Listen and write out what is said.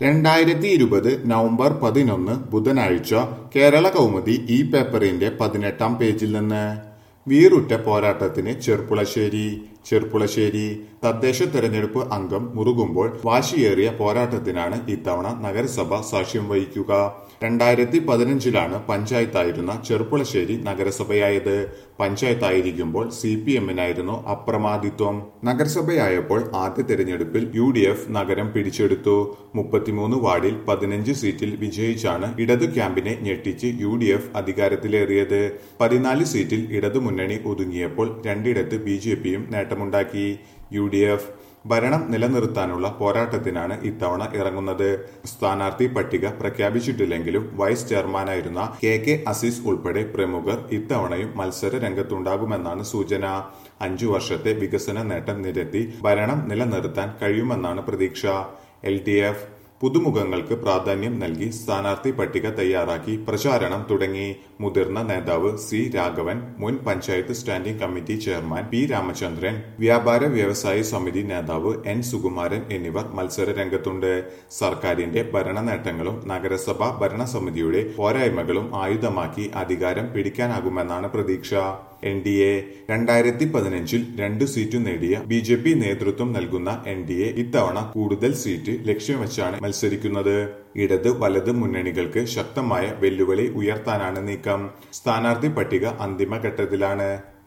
രണ്ടായിരത്തി ഇരുപത് നവംബർ പതിനൊന്ന് ബുധനാഴ്ച കേരള കൗമുദി ഈ പേപ്പറിന്റെ പതിനെട്ടാം പേജിൽ നിന്ന് വീറുറ്റ പോരാട്ടത്തിന് ചെർപ്പുളശ്ശേരി ചെർപ്പുളശ്ശേരി തദ്ദേശ തെരഞ്ഞെടുപ്പ് അംഗം മുറുകുമ്പോൾ വാശിയേറിയ പോരാട്ടത്തിനാണ് ഇത്തവണ നഗരസഭ സാക്ഷ്യം വഹിക്കുക രണ്ടായിരത്തി പതിനഞ്ചിലാണ് പഞ്ചായത്തായിരുന്ന ചെർപ്പുളശ്ശേരി നഗരസഭയായത് പഞ്ചായത്തായിരിക്കുമ്പോൾ സി പി എമ്മിനായിരുന്നു അപ്രമാദിത്വം നഗരസഭയായപ്പോൾ ആദ്യ തെരഞ്ഞെടുപ്പിൽ യു ഡി എഫ് നഗരം പിടിച്ചെടുത്തു മുപ്പത്തിമൂന്ന് വാർഡിൽ പതിനഞ്ച് സീറ്റിൽ വിജയിച്ചാണ് ഇടതു ക്യാമ്പിനെ ഞെട്ടിച്ച് യു ഡി എഫ് അധികാരത്തിലേറിയത് പതിനാല് സീറ്റിൽ ഇടതു മുന്നണി ഒതുങ്ങിയപ്പോൾ രണ്ടിടത്ത് ബി ജെ പിയും നേട്ടമുണ്ടാക്കി യു ഡി എഫ് ഭരണം നിലനിർത്താനുള്ള പോരാട്ടത്തിനാണ് ഇത്തവണ ഇറങ്ങുന്നത് സ്ഥാനാർത്ഥി പട്ടിക പ്രഖ്യാപിച്ചിട്ടില്ലെങ്കിലും വൈസ് ചെയർമാനായിരുന്ന കെ കെ അസീസ് ഉൾപ്പെടെ പ്രമുഖർ ഇത്തവണയും മത്സര രംഗത്തുണ്ടാകുമെന്നാണ് സൂചന അഞ്ചു വർഷത്തെ വികസന നേട്ടം നിരത്തി ഭരണം നിലനിർത്താൻ കഴിയുമെന്നാണ് പ്രതീക്ഷ എൽ ഡി എഫ് പുതുമുഖങ്ങൾക്ക് പ്രാധാന്യം നൽകി സ്ഥാനാർത്ഥി പട്ടിക തയ്യാറാക്കി പ്രചാരണം തുടങ്ങി മുതിർന്ന നേതാവ് സി രാഘവൻ മുൻ panchayat standing committee chairman P Ramachandran വ്യാപാര വ്യവസായ സമിതി നേതാവ് എൻ സുകുമാരൻ എന്നിവർ മത്സര രംഗത്തുണ്ട് സർക്കാരിന്റെ ഭരണ നേട്ടങ്ങളും നഗരസഭാ ഭരണസമിതിയുടെ പോരായ്മകളും ആയുധമാക്കി അധികാരം പിടിക്കാനാകുമെന്നാണ് പ്രതീക്ഷ എൻ ഡി എ രണ്ടായിരത്തി പതിനഞ്ചിൽ രണ്ട് സീറ്റ് നേടിയ ബി ജെ പി നേതൃത്വം നൽകുന്ന എൻ ഡി എ ഇത്തവണ കൂടുതൽ സീറ്റ് ലക്ഷ്യം വെച്ചാണ് മത്സരിക്കുന്നത് ഇടത് വലത് മുന്നണികൾക്ക് ശക്തമായ വെല്ലുവിളി ഉയർത്താനാണ് നീക്കം സ്ഥാനാർത്ഥി പട്ടിക അന്തിമഘട്ടത്തിലാണ്